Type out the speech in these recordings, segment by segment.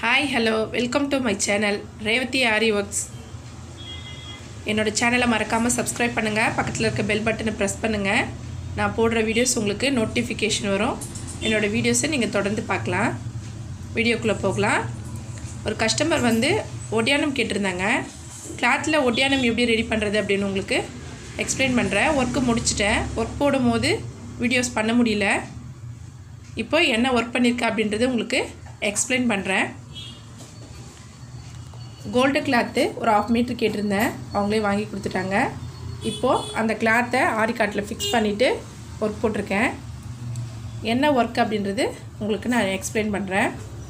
hi hello welcome to my channel Revathi Aari works என்னோடய சேனலை மறக்காமல் சப்ஸ்கிரைப் பண்ணுங்கள் பக்கத்தில் இருக்க பெல் பட்டனை ப்ரெஸ் பண்ணுங்கள் நான் போடுற வீடியோஸ் உங்களுக்கு நோட்டிஃபிகேஷன் வரும் என்னோடய வீடியோஸை நீங்கள் தொடர்ந்து பார்க்கலாம் வீடியோக்குள்ளே போகலாம் ஒரு கஸ்டமர் வந்து ஒடியானம் கேட்டிருந்தாங்க கிளாத்தில் ஒடியானம் எப்படி ரெடி பண்ணுறது அப்படின்னு உங்களுக்கு எக்ஸ்பிளைன் பண்ணுறேன் ஒர்க்கு முடிச்சிட்டேன் ஒர்க் போடும்போது வீடியோஸ் பண்ண முடியல இப்போ என்ன ஒர்க் பண்ணியிருக்கேன் அப்படின்றது உங்களுக்கு எக்ஸ்பிளைன் பண்ணுறேன் கோல்டு கிளாத்து ஒரு ஆஃப் மீட்ரு கேட்டிருந்தேன் அவங்களே வாங்கி கொடுத்துட்டாங்க இப்போது அந்த கிளாத்தை ஆரி காட்டில் ஃபிக்ஸ் பண்ணிவிட்டு ஒர்க் போட்டிருக்கேன் என்ன ஒர்க் அப்படின்றது உங்களுக்கு நான் எக்ஸ்பிளைன் பண்ணுறேன்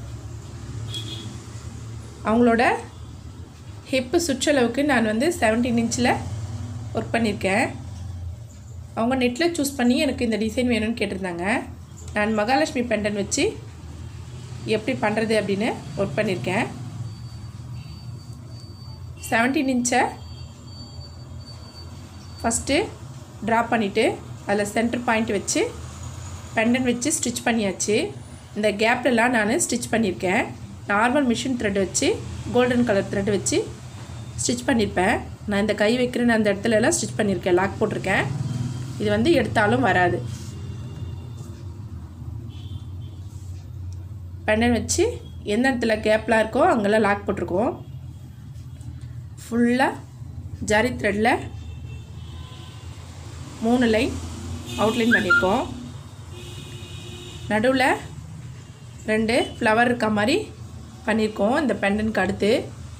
அவங்களோட ஹிப்பு சுற்றளவுக்கு நான் வந்து செவன்டீன் இன்ச்சில் ஒர்க் பண்ணியிருக்கேன் அவங்க நெட்டில் சூஸ் பண்ணி எனக்கு இந்த டிசைன் வேணும்னு கேட்டிருந்தாங்க நான் மகாலட்சுமி பெண்டன் வச்சு எப்படி பண்ணுறது அப்படின்னு ஒர்க் பண்ணியிருக்கேன் செவன்டீன் இன்ச்சை ஃபஸ்ட்டு ட்ரா பண்ணிவிட்டு அதில் சென்டர் பாயிண்ட் வச்சு பெண்டன் வச்சு ஸ்டிச் பண்ணியாச்சு இந்த கேப்லலாம் நான் ஸ்டிச் பண்ணியிருக்கேன் நார்மல் மிஷின் த்ரெட் வச்சு கோல்டன் கலர் த்ரெட் வச்சு ஸ்டிச் பண்ணியிருப்பேன் நான் இந்த கை வைக்கிறேன்னு அந்த இடத்துல எல்லாம் ஸ்டிச் பண்ணியிருக்கேன் லாக் போட்டிருக்கேன் இது வந்து எடுத்தாலும் வராது பெண்டன் வச்சு எந்த இடத்துல கேப்லாம் இருக்கோ அங்கெல்லாம் லாக் போட்டிருக்கோம் ஃபுல்லாக ஜரி த்ரெட்டில் மூணு லைன் அவுட்லைன் பண்ணியிருக்கோம் நடுவில் ரெண்டு ஃப்ளவர் இருக்க மாதிரி பண்ணியிருக்கோம் இந்த பெண்டனுக்கு அடுத்து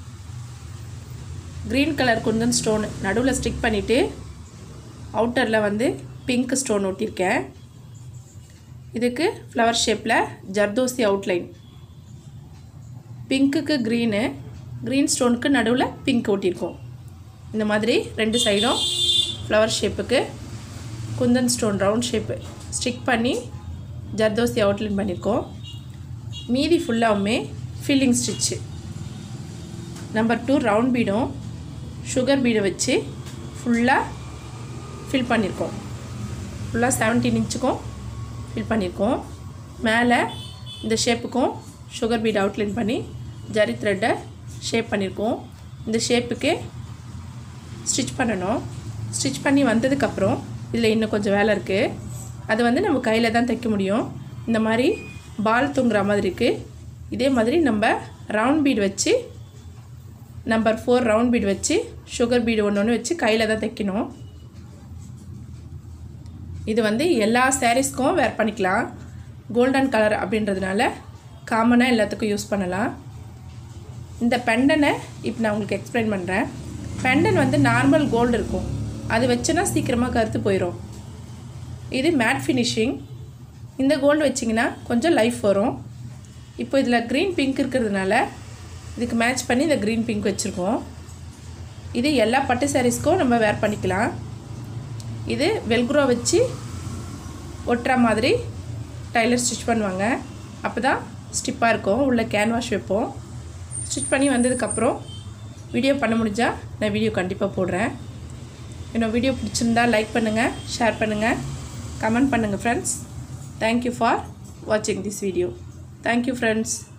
க்ரீன் கலர் குந்தன் ஸ்டோன் நடுவில் ஸ்டிக் பண்ணிவிட்டு அவுட்டரில் வந்து பிங்க் ஸ்டோன் ஒட்டியிருக்கேன் இதுக்கு ஃப்ளவர் ஷேப்பில் ஜர்தோசி அவுட்லைன் பிங்க்குக்கு க்ரீனு க்ரீன் ஸ்டோனுக்கு நடுவில் பிங்க் ஒட்டியிருக்கோம் இந்த மாதிரி ரெண்டு சைடும் ஃப்ளவர் ஷேப்புக்கு kundan stone round shape stick பண்ணி ஜர்தோசி அவுட்லைன் பண்ணியிருக்கோம் மீதி ஃபுல்லாகவுமே filling stitch number two round பீடும் சுகர் பீடை வச்சு ஃபுல்லாக ஃபில் பண்ணியிருக்கோம் ஃபுல்லாக செவன்டீன் இன்ச்சுக்கும் ஃபில் பண்ணியிருக்கோம் மேலே இந்த ஷேப்புக்கும் சுகர் பீட் அவுட்லைன் பண்ணி ஜரி த்ரெட்டை ஷேப் பண்ணியிருக்கோம் இந்த ஷேப்புக்கு ஸ்டிச் பண்ணணும் ஸ்டிச் பண்ணி வந்ததுக்கப்புறம் இதில் இன்னும் கொஞ்சம் வேலை இருக்குது அது வந்து நம்ம கையில் தான் தைக்க முடியும் இந்த மாதிரி பால் தூங்குற மாதிரி இருக்குது இதே மாதிரி நம்ம ரவுண்ட் பீட் வச்சு நம்பர் ஃபோர் ரவுண்ட் பீட் வச்சு சுகர் பீடு ஒன்று ஒன்று வச்சு கையில் தான் தைக்கணும் இது வந்து எல்லா சாரீஸ்க்கும் வேர் பண்ணிக்கலாம் கோல்டன் கலர் அப்படின்றதுனால காமனாக எல்லாத்துக்கும் யூஸ் பண்ணலாம் இந்த பெண்டனை இப்போ நான் உங்களுக்கு எக்ஸ்பிளைன் பண்ணுறேன் பெண்டன் வந்து நார்மல் கோல்டு இருக்கும் அது வச்சுனா சீக்கிரமாக கருத்து போயிடும் இது மேட் ஃபினிஷிங் இந்த கோல்டு வச்சிங்கன்னா கொஞ்சம் லைஃப் வரும் இப்போ இதில் க்ரீன் பிங்க் இருக்கிறதுனால இதுக்கு மேட்ச் பண்ணி இந்த க்ரீன் பிங்க் வச்சுருக்கோம் இது எல்லா பட்டு சாரீஸ்க்கும் நம்ம வேர் பண்ணிக்கலாம் இது வெல்க்ரோ வச்சு ஒட்டுற மாதிரி டைலர் ஸ்டிச் பண்ணுவாங்க அப்போ தான் ஸ்டிப்பாக இருக்கும் உள்ள கேன்வாஷ் வைப்போம் ஸ்டிச் பண்ணி வந்ததுக்கப்புறம் வீடியோ பண்ண முடிஞ்சால் நான் வீடியோ கண்டிப்பாக போடுறேன் என்னோடய வீடியோ பிடிச்சிருந்தா லைக் பண்ணுங்கள் ஷேர் பண்ணுங்கள் கமெண்ட் பண்ணுங்கள் ஃப்ரெண்ட்ஸ் தேங்க்யூ ஃபார் வாட்சிங் திஸ் வீடியோ தேங்க்யூ ஃப்ரெண்ட்ஸ்